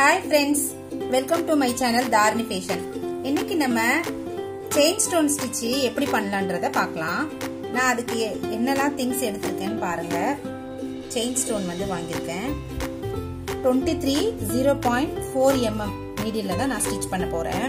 hi friends welcome to my channel Dharani fashion இன்னைக்கு நம்ம chain stone stitch எப்படி பண்ணலான்றத பார்க்கலாம் நான் அதுக்கு எ- என்னெல்லாம் திங்ஸ் எடுத்திருக்கேன்னு பாருங்க செயின் ஸ்டோன் வந்து வாங்கியிருக்கேன் twenty three zero point four mm நீடியில் தான் நான் ஸ்டிச் பண்ண போகிறேன்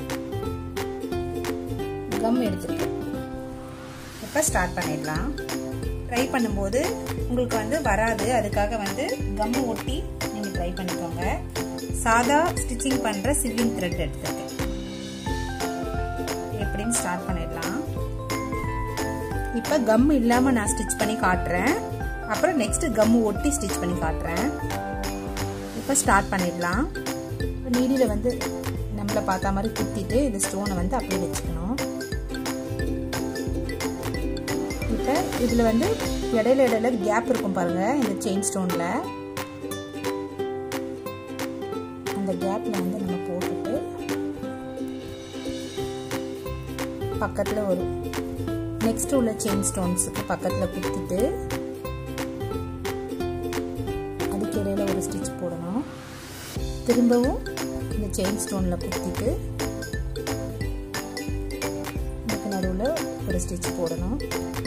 கம் எடுத்திருக்கேன் இப்போ ஸ்டார்ட் பண்ணிடலாம் ட்ரை பண்ணும்போது உங்களுக்கு வந்து வராது அதுக்காக வந்து கம்மு ஒட்டி நீங்கள் ட்ரை பண்ணிக்கோங்க சாதா ஸ்டிச்சிங் பண்ணுற சில்லிங் த்ரெட் எடுத்துருக்கேன் எப்படின்னு ஸ்டார்ட் பண்ணிடலாம் இப்போ கம் இல்லாமல் நான் ஸ்டிச் பண்ணி காட்டுறேன் அப்புறம் நெக்ஸ்ட் கம்மு ஒட்டி ஸ்டிச் பண்ணி காட்டுறேன் இப்போ ஸ்டார்ட் பண்ணிடலாம் நீடியில் வந்து நம்மளை பார்த்த மாதிரி குத்திட்டு இந்த ஸ்டோனை வந்து அப்படியே வச்சுக்கணும் இப்போ இதில் வந்து இடையில இடையில கேப் இருக்கும் பாருங்க இந்த செயின் ஸ்டோனில் அந்த கேப்பில் வந்து நம்ம போட்டுட்டு பக்கத்தில் ஒரு நெக்ஸ்ட் உள்ள செயின் ஸ்டோன்ஸுக்கு பக்கத்தில் குத்திட்டு அதுக்கு இடையில ஒரு ஸ்டிச் போடணும் திரும்பவும் இந்த செயின் ஸ்டோனில் குத்திட்டு இதுக்கு நடுவில் ஒரு ஸ்டிச் போடணும்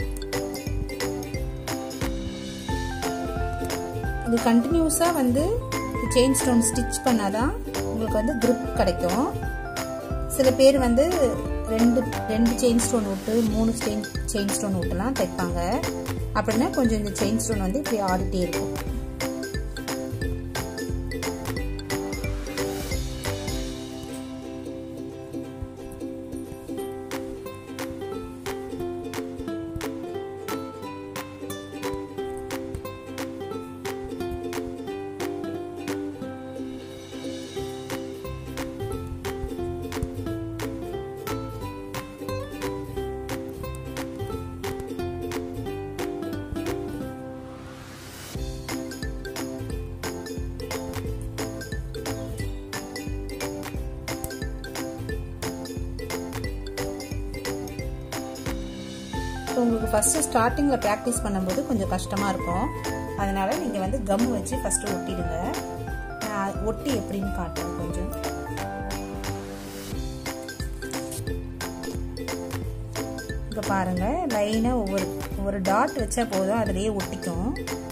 இது கண்டினியூஸாக வந்து செயின் ஸ்டோன் ஸ்டிச் பண்ணாதான் உங்களுக்கு வந்து grip கிடைக்கும் சில பேர் வந்து ரெண்டு ரெண்டு செயின் ஸ்டோன் விட்டு மூணு செயின் செயின் ஸ்டோன் விட்டுலாம் தைப்பாங்க அப்படின்னா கொஞ்சம் இந்த செயின் ஸ்டோன் வந்து இப்படி ஆடிட்டே இருக்கும் ஸோ உங்களுக்கு ஃபஸ்ட்டு ஸ்டார்டிங்கில் ப்ராக்டிஸ் பண்ணும்போது கொஞ்சம் கஷ்டமாக இருக்கும் அதனால் நீங்கள் வந்து கம் வச்சு ஃபஸ்ட்டு ஒட்டிடுங்க நான் ஒட்டி எப்படின்னு காட்டுறேன் கொஞ்சம் இப்போ பாருங்கள் லைனாக ஒவ்வொரு ஒவ்வொரு டாட் வச்சா போதும் அதுலேயே ஒட்டிக்கும்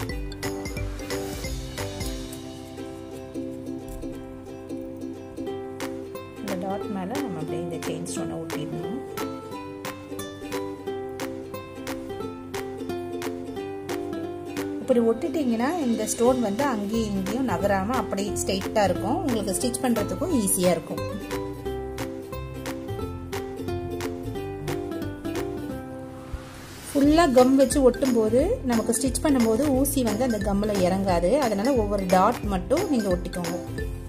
இந்த டாட் மேலே நம்ம அப்படியே இந்த செயின் ஸ்டோனை ஒட்டிடணும் இப்படி ஒட்டிட்டீங்கன்னா இந்த ஸ்டோன் வந்து அங்கேயும் இங்கேயும் நகராமல் அப்படியே ஸ்ட்ரெயிட்டாக இருக்கும் உங்களுக்கு ஸ்டிச் பண்ணுறதுக்கும் ஈஸியாக இருக்கும் ஃபுல்லாக கம் வச்சு ஒட்டும் போது நமக்கு ஸ்டிச் பண்ணும்போது ஊசி வந்து அந்த கம்மில் இறங்காது அதனால ஒவ்வொரு டாட் மட்டும் நீங்கள் ஒட்டிக்கோங்க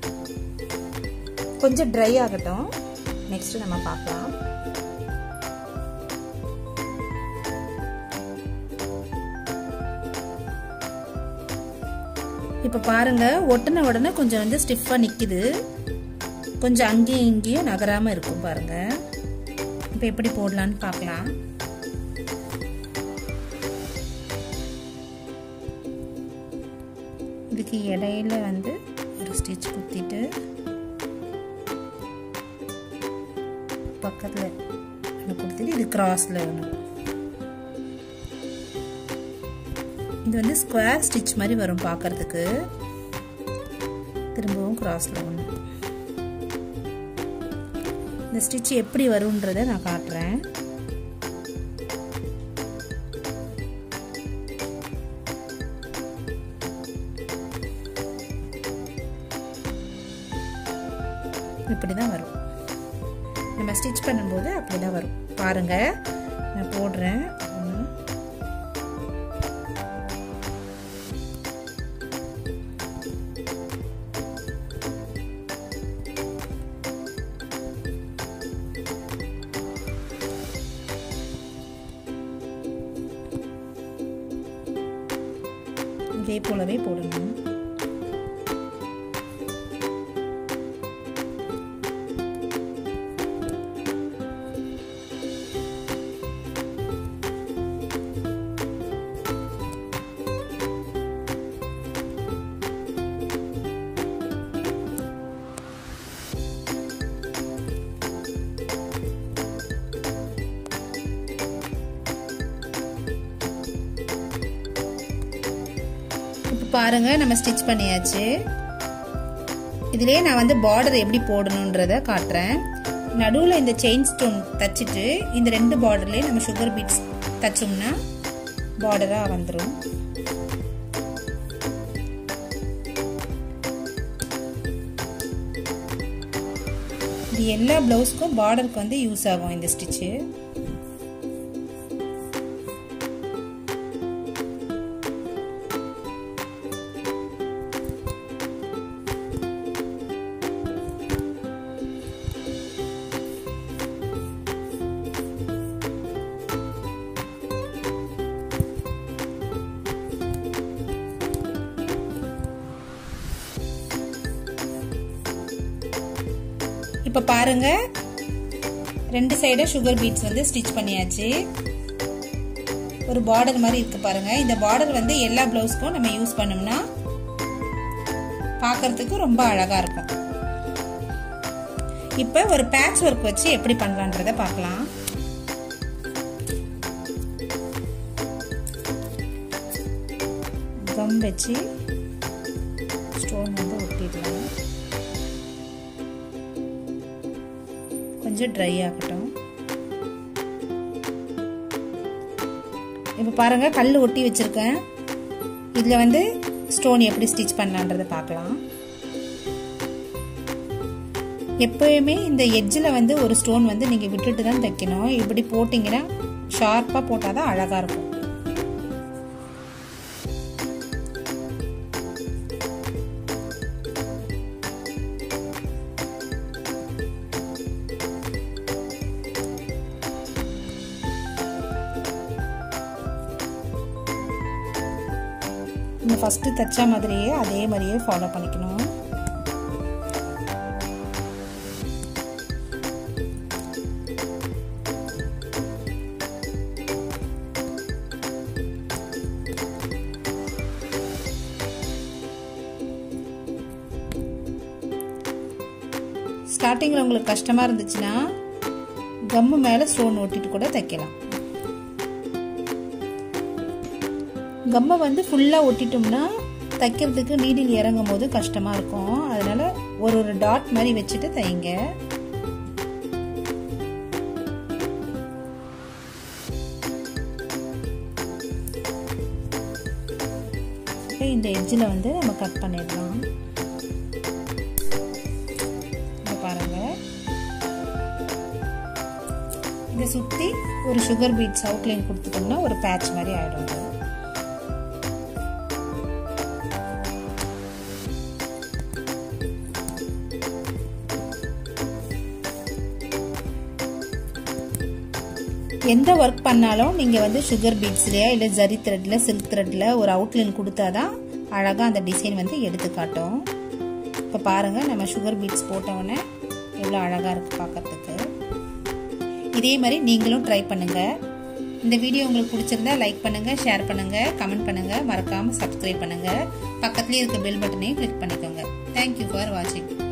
கொஞ்சம் ட்ரை ஆகட்டும் நெக்ஸ்ட் நம்ம பார்க்கலாம் இப்போ பாருங்க ஒட்டின உடனே கொஞ்சம் வந்து ஸ்டிஃபாக நிற்கிது கொஞ்சம் அங்கேயும் இங்கேயும் நகராமல் இருக்கும் பாருங்க இப்போ எப்படி போடலான்னு பார்க்கலாம் இதுக்கு இடையில வந்து ஒரு ஸ்டிச் குத்திட்டு பக்கத்தில் கொடுத்துட்டு இது கிராஸில் வேணும் இது வந்து ஸ்கொயர் ஸ்டிச் மாதிரி வரும் பார்க்கறதுக்கு திரும்பவும் கிராஸில் ஒன்று இந்த ஸ்டிச் எப்படி வரும்ன்றதை நான் காட்டுறேன் இப்படி தான் வரும் நம்ம ஸ்டிச் பண்ணும்போது அப்படி தான் வரும் பாருங்கள் நான் போடுறேன் ஒன்று இதே போலவே போடணும் பாருங்க நம்ம ஸ்டிச் பண்ணியாச்சு இதுலயே நான் வந்து பார்டர் எப்படி போடணுன்றத காட்டுறேன் நடுவில் இந்த செயின் ஸ்டோன் தச்சுட்டு இந்த ரெண்டு பார்டர்லேயே நம்ம சுகர் பீட்ஸ் தச்சோம்னா பார்டராக வந்துடும் இது எல்லா ப்ளவுஸ்க்கும் பார்டருக்கு வந்து யூஸ் ஆகும் இந்த ஸ்டிச்சு இப்போ பாருங்க ரெண்டு சைடும் சுகர் பீட்ஸ் வந்து ஸ்டிச் பண்ணியாச்சு ஒரு பார்டர் மாதிரி இருக்கு பாருங்க இந்த பார்டர் வந்து எல்லா பிளவுஸ்க்கும் நம்ம யூஸ் பண்ணோம்னா பார்க்கறதுக்கு ரொம்ப அழகா இருக்கும் இப்போ ஒரு பேட்ச் ஒர்க் வச்சு எப்படி பண்ணலான்றத பார்க்கலாம் கம் வச்சு ஸ்டோன் வந்து ஒட்டிடலாம் கொஞ்சம் ட்ரை ஆகட்டும் இப்போ பாருங்க கல் ஒட்டி வச்சிருக்கேன் இதில் வந்து ஸ்டோன் எப்படி ஸ்டிச் பண்ணலான்றத பார்க்கலாம் எப்பயுமே இந்த எட்ஜில் வந்து ஒரு ஸ்டோன் வந்து நீங்கள் விட்டுட்டு தான் தைக்கணும் இப்படி போட்டிங்கன்னா ஷார்ப்பாக போட்டால் தான் அழகாக இருக்கும் இந்த ஃபஸ்ட்டு தைச்ச மாதிரியே அதே மாதிரியே ஃபாலோ பண்ணிக்கணும் ஸ்டார்டிங்கில் உங்களுக்கு கஷ்டமாக இருந்துச்சுன்னா கம்மு மேலே ஸ்டோன் ஒட்டிட்டு கூட தைக்கலாம் கம்மை வந்து ஃபுல்லாக ஒட்டிட்டோம்னா தைக்கிறதுக்கு நீடில் இறங்கும் போது கஷ்டமாக இருக்கும் அதனால ஒரு ஒரு டாட் மாதிரி வச்சுட்டு தைங்க இந்த எட்ஜில் வந்து நம்ம கட் பண்ணிடலாம் பாருங்க இதை சுற்றி ஒரு சுகர் பீட்ஸ் அவுட்லைன் கொடுத்துட்டோம்னா ஒரு பேட்ச் மாதிரி ஆகிடும் எந்த ஒர்க் பண்ணாலும் நீங்கள் வந்து சுகர் பீட்ஸ்லையா இல்லை ஜரி த்ரெட்டில் சில்க் த்ரெட்டில் ஒரு அவுட்லைன் கொடுத்தா தான் அழகாக அந்த டிசைன் வந்து எடுத்து காட்டும் இப்போ பாருங்கள் நம்ம சுகர் பீட்ஸ் போட்டவுடனே எவ்வளோ அழகாக இருக்குது பார்க்கறதுக்கு இதே மாதிரி நீங்களும் ட்ரை பண்ணுங்கள் இந்த வீடியோ உங்களுக்கு பிடிச்சிருந்தா லைக் பண்ணுங்கள் ஷேர் பண்ணுங்கள் கமெண்ட் பண்ணுங்கள் மறக்காமல் சப்ஸ்கிரைப் பண்ணுங்கள் பக்கத்துலேயே இருக்க பெல் பட்டனையும் கிளிக் பண்ணிக்கோங்க தேங்க்யூ ஃபார் வாட்சிங்